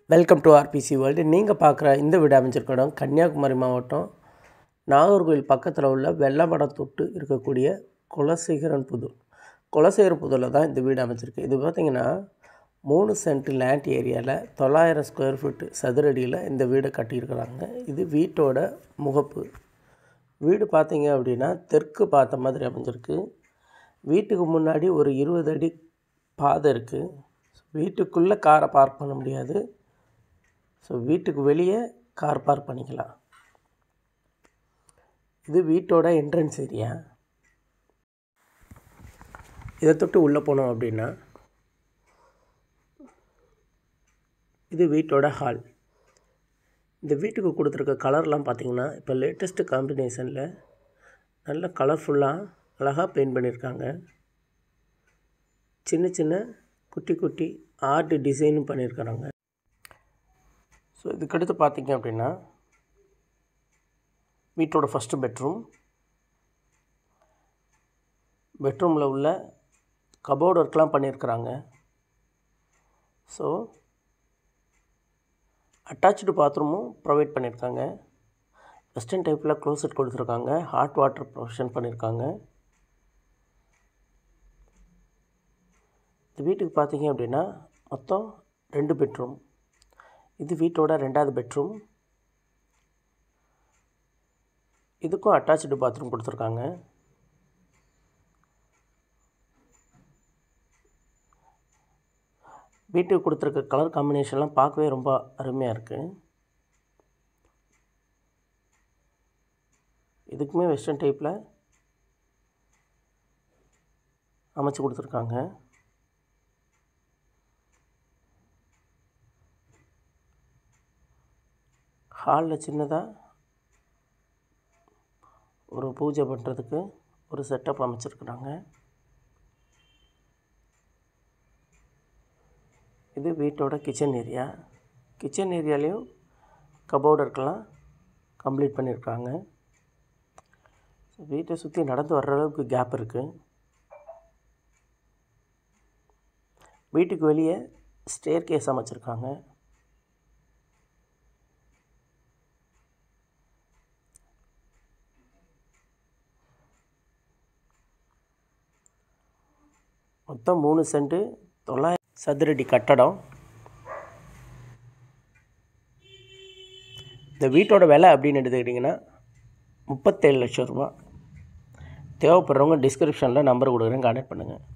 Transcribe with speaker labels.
Speaker 1: welcome to RBC world நீங்கள் பார்க்குற இந்த வீடு அமைஞ்சிருக்க இடம் கன்னியாகுமரி மாவட்டம் நாகர்கோவில் பக்கத்தில் உள்ள வெள்ளமடம் தொட்டு இருக்கக்கூடிய குலசேகரன் புதூர் குலசேகரன் புதூரில் தான் இந்த வீடு அமைஞ்சிருக்கு இது பார்த்திங்கன்னா மூணு சென்ட் லேண்ட் ஏரியாவில் தொள்ளாயிரம் ஸ்கொயர் ஃபீட்டு சதுரடியில் இந்த வீடை கட்டியிருக்கிறாங்க இது வீட்டோட முகப்பு வீடு பார்த்தீங்க அப்படின்னா தெற்கு பார்த்த மாதிரி அமைஞ்சிருக்கு வீட்டுக்கு முன்னாடி ஒரு இருபது அடி பாதை இருக்குது வீட்டுக்குள்ளே காரை பார்க் பண்ண முடியாது ஸோ வீட்டுக்கு வெளியே கார் பார்க் பண்ணிக்கலாம் இது வீட்டோட என்ட்ரன்ஸ் ஏரியா இதை தொட்டு உள்ளே போனோம் அப்படின்னா இது வீட்டோட ஹால் இந்த வீட்டுக்கு கொடுத்துருக்க கலர்லாம் பார்த்திங்கன்னா இப்போ லேட்டஸ்ட்டு காம்பினேஷனில் நல்ல கலர்ஃபுல்லாக அழகாக பெயிண்ட் பண்ணியிருக்காங்க சின்ன சின்ன குட்டி குட்டி ஆர்ட் டிசைனும் பண்ணியிருக்கிறாங்க ஸோ இதுக்கடுத்து பார்த்தீங்க அப்படின்னா வீட்டோட ஃபஸ்ட்டு பெட்ரூம் பெட்ரூமில் உள்ள கபோர்டு ஒர்க்லாம் பண்ணியிருக்கிறாங்க ஸோ அட்டாச்சு பாத்ரூமும் ப்ரொவைட் பண்ணியிருக்காங்க வெஸ்டர்ன் டைப்பில் க்ளோசட் கொடுத்துருக்காங்க ஹாட் வாட்டர் ப்ரொவிஷன் பண்ணியிருக்காங்க இந்த வீட்டுக்கு பார்த்தீங்க அப்படின்னா மொத்தம் ரெண்டு பெட்ரூம் இது வீட்டோட ரெண்டாவது பெட்ரூம் இதுக்கும் அட்டாச்சு பாத்ரூம் கொடுத்துருக்காங்க வீட்டுக்கு கொடுத்துருக்க கலர் காம்பினேஷன்லாம் பார்க்கவே ரொம்ப அருமையாக இருக்குது இதுக்குமே வெஸ்டர்ன் டைப்பில் அமைச்சு கொடுத்துருக்காங்க ஹாலில் சின்னதாக ஒரு பூஜை பண்ணுறதுக்கு ஒரு செட்டப் அமைச்சிருக்கிறாங்க இது வீட்டோட கிச்சன் ஏரியா கிச்சன் ஏரியாலேயும் கபோர்டு இருக்கலாம் கம்ப்ளீட் பண்ணியிருக்காங்க வீட்டை சுற்றி நடந்து வர்ற அளவுக்கு கேப் இருக்குது வீட்டுக்கு வெளியே ஸ்டேர் கேஸ் அமைச்சிருக்காங்க மொத்தம் மூணு சென்ட்டு தொள்ளாயிரம் சதுரடி கட்டடம் இந்த வீட்டோட விலை அப்படின்னு எடுத்துக்கிட்டிங்கன்னா முப்பத்தேழு லட்சம் ரூபா தேவைப்படுறவங்க டிஸ்கிரிப்ஷனில் நம்பர் கொடுக்குறேன் கான்டாக்ட் பண்ணுங்கள்